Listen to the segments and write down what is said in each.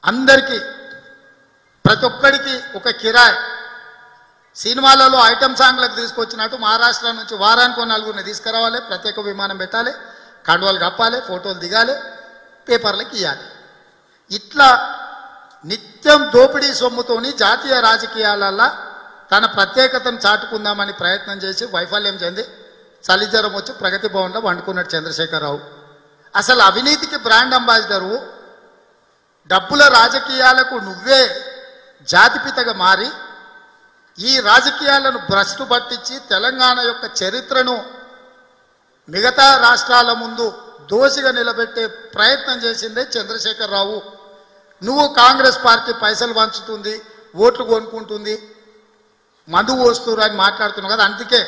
అందరికీ ప్రతి ఒక్కడికి ఒక కిరాయ్ సినిమాలలో ఐటమ్ సాంగ్లకు తీసుకొచ్చినట్టు మహారాష్ట్ర నుంచి వారానికి ఓ నలుగురిని తీసుకురావాలి ప్రత్యేక విమానం పెట్టాలి కండువాలు కప్పాలి ఫోటోలు దిగాలి పేపర్లకు ఇవ్వాలి ఇట్లా నిత్యం దోపిడీ సొమ్ముతోని జాతీయ రాజకీయాలల్లో తన ప్రత్యేకతను చాటుకుందామని ప్రయత్నం చేసి వైఫల్యం చెంది చలిజ్వరం వచ్చి ప్రగతి భవన్లో వండుకున్నాడు చంద్రశేఖరరావు అసలు అవినీతికి బ్రాండ్ అంబాసిడరు డబ్బుల రాజకీయాలకు నువ్వే జాతిపితగా మారి ఈ రాజకీయాలను భ్రష్టు పట్టించి తెలంగాణ యొక్క చరిత్రను మిగతా రాష్ట్రాల ముందు దోషిగా నిలబెట్టే ప్రయత్నం చేసిందే చంద్రశేఖరరావు నువ్వు కాంగ్రెస్ పార్టీ పైసలు పంచుతుంది ఓట్లు కొనుక్కుంటుంది మందు పోస్తున్నారు అని మాట్లాడుతున్నావు కదా అందుకే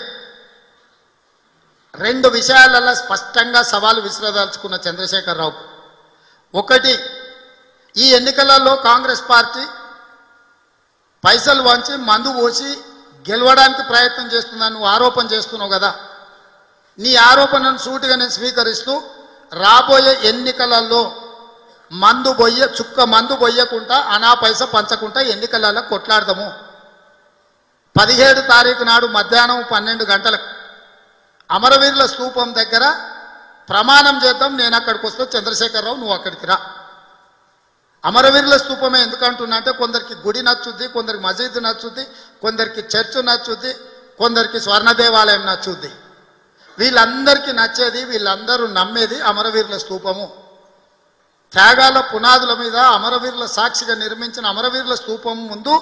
రెండు విషయాలలో స్పష్టంగా సవాలు విసిరదలుచుకున్న చంద్రశేఖరరావు ఒకటి ఈ ఎన్నికలలో కాంగ్రెస్ పార్టీ పైసలు వంచి మందు పోసి గెలవడానికి ప్రయత్నం చేస్తుందని నువ్వు ఆరోపణ చేస్తున్నావు కదా నీ ఆరోపణను సూటిగా నేను స్వీకరిస్తూ రాబోయే ఎన్నికలలో మందు బొయ్య చుక్క మందు బొయ్యకుండా అనా పైస పంచకుండా ఎన్నికలలో కొట్లాడదాము పదిహేడు తారీఖు నాడు మధ్యాహ్నం పన్నెండు గంటలకు అమరవీరుల స్తూపం దగ్గర ప్రమాణం చేద్దాం నేను అక్కడికి వస్తే చంద్రశేఖరరావు నువ్వు అక్కడికి రా అమరవీరుల స్తూపమే ఎందుకంటున్నా అంటే కొందరికి గుడి నచ్చుద్ది కొందరికి మసీదు నచ్చుద్ది కొందరికి చర్చ్ నచ్చుద్ది కొందరికి స్వర్ణ దేవాలయం నచ్చుద్ది వీళ్ళందరికీ నచ్చేది వీళ్ళందరూ నమ్మేది అమరవీరుల స్తూపము త్యాగాల పునాదుల మీద అమరవీరుల సాక్షిగా నిర్మించిన అమరవీరుల స్తూపం ముందు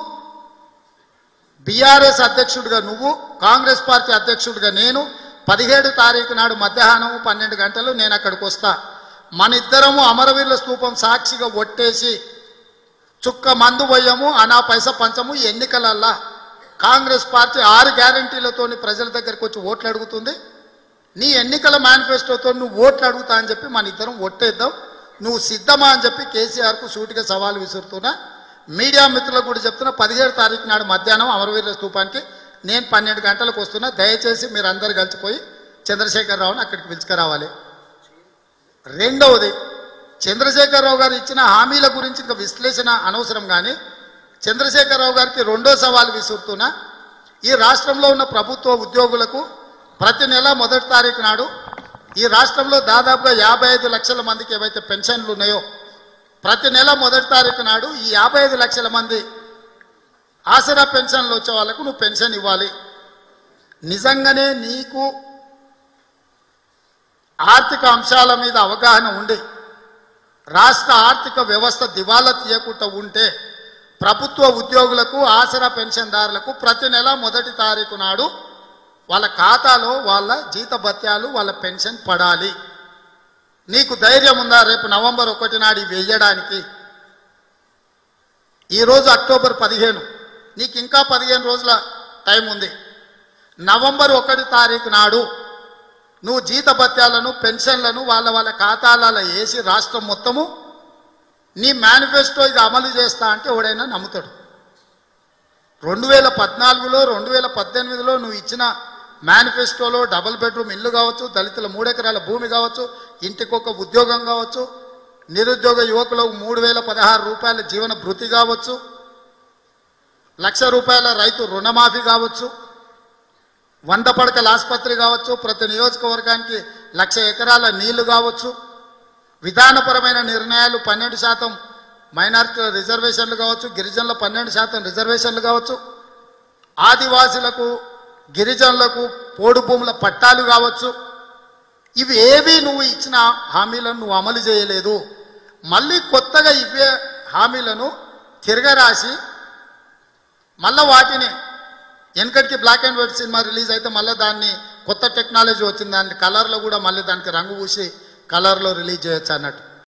బీఆర్ఎస్ అధ్యక్షుడిగా నువ్వు కాంగ్రెస్ పార్టీ అధ్యక్షుడిగా నేను పదిహేడు తారీఖు నాడు మధ్యాహ్నం పన్నెండు గంటలు నేను అక్కడికి వస్తా మన ఇద్దరము అమరవీరుల స్తూపం సాక్షిగా ఒట్టేసి చుక్క మందు పోయము అనా పైస పంచము ఈ ఎన్నికలల్లా కాంగ్రెస్ పార్టీ ఆరు గ్యారంటీలతోని ప్రజల దగ్గరికి వచ్చి ఓట్లు అడుగుతుంది నీ ఎన్నికల మేనిఫెస్టోతో నువ్వు ఓట్లు అడుగుతా అని చెప్పి మన ఇద్దరం ఒట్టేద్దాం నువ్వు సిద్ధమా అని చెప్పి కేసీఆర్కు సూటిగా సవాల్ విసురుతున్నా మీడియా మిత్రులకు కూడా చెప్తున్నా పదిహేడు తారీఖు నాడు మధ్యాహ్నం అమరవీరుల స్తూపానికి నేను పన్నెండు గంటలకు వస్తున్నా దయచేసి మీరు అందరు కలిసిపోయి చంద్రశేఖరరావుని అక్కడికి పిలుచుకురావాలి రెండవది చంద్రశేఖరరావు గారు ఇచ్చిన హామీల గురించి ఇంకా విశ్లేషణ అనవసరం కానీ చంద్రశేఖరరావు గారికి రెండో సవాల్ విసురుతున్నా ఈ రాష్ట్రంలో ఉన్న ప్రభుత్వ ఉద్యోగులకు ప్రతి నెల మొదటి తారీఖు నాడు ఈ రాష్ట్రంలో దాదాపుగా యాభై ఐదు లక్షల మందికి ఏవైతే పెన్షన్లు ఉన్నాయో ప్రతి నెల మొదటి తారీఖు నాడు ఈ యాభై ఐదు లక్షల మంది ఆసరా పెన్షన్లు వచ్చే వాళ్ళకు నువ్వు పెన్షన్ ఇవ్వాలి నిజంగానే నీకు ఆర్థిక అంశాల మీద అవగాహన ఉండి రాష్ట్ర ఆర్థిక వ్యవస్థ దివాలా తీయకుండా ఉంటే ప్రభుత్వ ఉద్యోగులకు ఆసరా పెన్షన్దారులకు ప్రతి నెల మొదటి తారీఖు నాడు వాళ్ళ ఖాతాలో వాళ్ళ జీతభత్యాలు వాళ్ళ పెన్షన్ పడాలి నీకు ధైర్యం ఉందా రేపు నవంబర్ ఒకటి నాడు ఇవి వెయ్యడానికి ఈరోజు అక్టోబర్ పదిహేను నీకు ఇంకా పదిహేను రోజుల టైం ఉంది నవంబర్ ఒకటి తారీఖు నాడు నువ్వు జీతభత్యాలను పెన్షన్లను వాళ్ళ వాళ్ళ ఖాతాలలో వేసి రాష్ట్రం మొత్తము నీ మేనిఫెస్టో ఇది అమలు చేస్తా అంటే ఎవడైనా నమ్ముతాడు రెండు వేల పద్నాలుగులో రెండు వేల పద్దెనిమిదిలో నువ్వు ఇచ్చిన మేనిఫెస్టోలో డబుల్ బెడ్రూమ్ ఇల్లు కావచ్చు దళితుల మూడెకరాల భూమి కావచ్చు ఇంటికొక ఉద్యోగం కావచ్చు నిరుద్యోగ యువకులకు మూడు వేల పదహారు రూపాయల జీవన భృతి కావచ్చు లక్ష రూపాయల రైతు రుణమాఫీ కావచ్చు వంద పడకల ఆసుపత్రి కావచ్చు ప్రతి నియోజకవర్గానికి లక్ష ఎకరాల నీళ్లు కావచ్చు విధానపరమైన నిర్ణయాలు పన్నెండు శాతం మైనారిటీల రిజర్వేషన్లు కావచ్చు గిరిజనుల పన్నెండు శాతం రిజర్వేషన్లు కావచ్చు ఆదివాసులకు గిరిజనులకు పోడు భూముల పట్టాలు కావచ్చు ఇవి ఏవి నువ్వు ఇచ్చిన హామీలను నువ్వు అమలు చేయలేదు మళ్ళీ కొత్తగా ఇవే హామీలను తిరగరాసి మళ్ళా వాటిని వెనకటికి black and white cinema release అయితే మళ్ళీ దాన్ని కొత్త టెక్నాలజీ వచ్చింది దాన్ని కలర్లో కూడా మళ్ళీ దానికి రంగు పూసి కలర్లో రిలీజ్ చేయొచ్చు అన్నట్టు